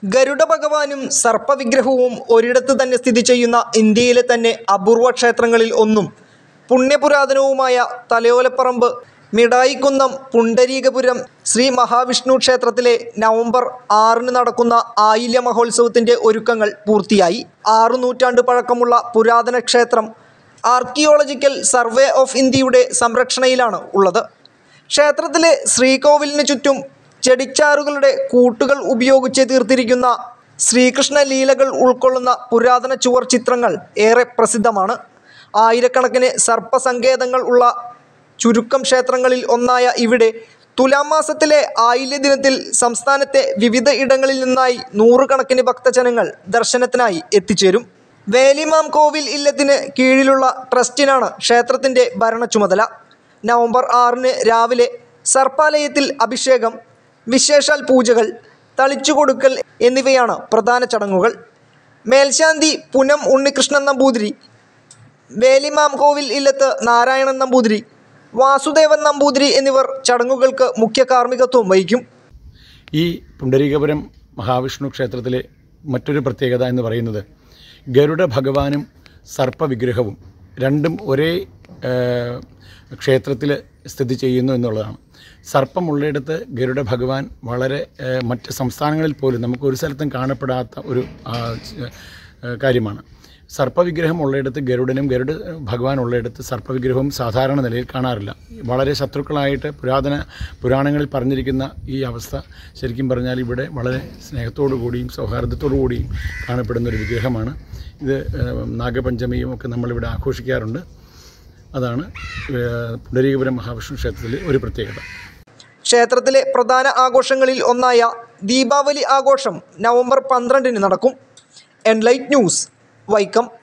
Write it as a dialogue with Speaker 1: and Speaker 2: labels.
Speaker 1: ഗരുഡ ഭഗവാനും സർപ്പവിഗ്രഹവും ഒരിടത്ത് തന്നെ സ്ഥിതി ചെയ്യുന്ന ഇന്ത്യയിലെ തന്നെ അപൂർവ ക്ഷേത്രങ്ങളിൽ ഒന്നും പുണ്യപുരാതനവുമായ തലയോലപ്പറമ്പ് മിഠായിക്കുന്നം പുണ്ടരീകപുരം ശ്രീ മഹാവിഷ്ണു ക്ഷേത്രത്തിലെ നവംബർ ആറിന് നടക്കുന്ന ആയില്യ മഹോത്സവത്തിൻ്റെ ഒരുക്കങ്ങൾ പൂർത്തിയായി ആറു നൂറ്റാണ്ട് പഴക്കമുള്ള പുരാതന ക്ഷേത്രം ആർക്കിയോളജിക്കൽ സർവേ ഓഫ് ഇന്ത്യയുടെ സംരക്ഷണയിലാണ് ഉള്ളത് ക്ഷേത്രത്തിലെ ശ്രീകോവിലിന് ചുറ്റും ചെടിച്ചാറുകളുടെ കൂട്ടുകൾ ഉപയോഗിച്ച് തീർത്തിരിക്കുന്ന ശ്രീകൃഷ്ണ ലീലകൾ ഉൾക്കൊള്ളുന്ന പുരാതന ചുവർ ചിത്രങ്ങൾ ഏറെ പ്രസിദ്ധമാണ് ആയിരക്കണക്കിന് സർപ്പസങ്കേതങ്ങൾ ഉള്ള ചുരുക്കം ക്ഷേത്രങ്ങളിൽ ഒന്നായ ഇവിടെ തുലാം മാസത്തിലെ ആയില്യ ദിനത്തിൽ സംസ്ഥാനത്തെ വിവിധ ഇടങ്ങളിൽ നിന്നായി നൂറുകണക്കിന് ഭക്തജനങ്ങൾ ദർശനത്തിനായി എത്തിച്ചേരും വേലിമാം കോവിൽ ഇല്ലത്തിന് കീഴിലുള്ള ട്രസ്റ്റിനാണ് ക്ഷേത്രത്തിൻ്റെ ഭരണ ചുമതല നവംബർ ആറിന് രാവിലെ സർപ്പാലയത്തിൽ അഭിഷേകം വിശേഷാൽ പൂജകൾ തളിച്ചുകൊടുക്കൽ എന്നിവയാണ് പ്രധാന ചടങ്ങുകൾ മേൽശാന്തി പുനം ഉണ്ണികൃഷ്ണൻ നമ്പൂതിരി വേലിമാം കോവിൽ ഇല്ലത്ത് നാരായണൻ നമ്പൂതിരി വാസുദേവൻ നമ്പൂതിരി എന്നിവർ ചടങ്ങുകൾക്ക് മുഖ്യ കാർമ്മികത്വം വഹിക്കും
Speaker 2: ഈ പുണ്ടരീകപുരം മഹാവിഷ്ണു ക്ഷേത്രത്തിലെ മറ്റൊരു പ്രത്യേകത എന്ന് പറയുന്നത് ഗരുഡ ഭഗവാനും സർപ്പവിഗ്രഹവും രണ്ടും ഒരേ ക്ഷേത്രത്തിൽ സ്ഥിതി ചെയ്യുന്നു എന്നുള്ളതാണ് സർപ്പമുള്ളിടത്ത് ഗരുഡ ഭഗവാൻ വളരെ ഏഹ്, മറ്റ് സംസ്ഥാനങ്ങളിൽ പോലും നമുക്ക് ഒരു സ്ഥലത്തും കാണപ്പെടാത്ത ഒരു ആ, ച- ഏഹ്, കാര്യമാണ് സർപ്പവിഗ്രഹം ഉള്ളിടത്ത് ഗരുഡനും ഗരുഡ ഭഗവാൻ ഉള്ളിടത്ത് സർപ്പവിഗ്രഹവും സാധാരണ നിലയിൽ കാണാറില്ല വളരെ ശത്രുക്കളായിട്ട് പുരാതന പുരാണങ്ങളിൽ പറഞ്ഞിരിക്കുന്ന ഈ അവസ്ഥ ശരിക്കും പറഞ്ഞാൽ ഇവിടെ വളരെ സ്നേഹത്തോടു കൂടിയും സൗഹാർദ്ദത്തോടു കൂടിയും കാണപ്പെടുന്ന ഒരു വിഗ്രഹമാണ് ഇത് ഏഹ്, നാഗപഞ്ചമിയും ഒക്കെ നമ്മളിവിടെ ആഘോഷിക്കാറുണ്ട് അതാണ് ഏഹ്, പുണ്ടരീകപുരം മഹാവിഷ്ണു ക്ഷേത്രത്തിലെ ഒരു പ്രത്യേകത
Speaker 1: ക്ഷേത്രത്തിലെ പ്രധാന ആഘോഷങ്ങളിൽ ഒന്നായ ദീപാവലി ആഘോഷം നവംബർ പന്ത്രണ്ടിന് നടക്കും എൻലൈറ്റ് ന്യൂസ് വൈക്കം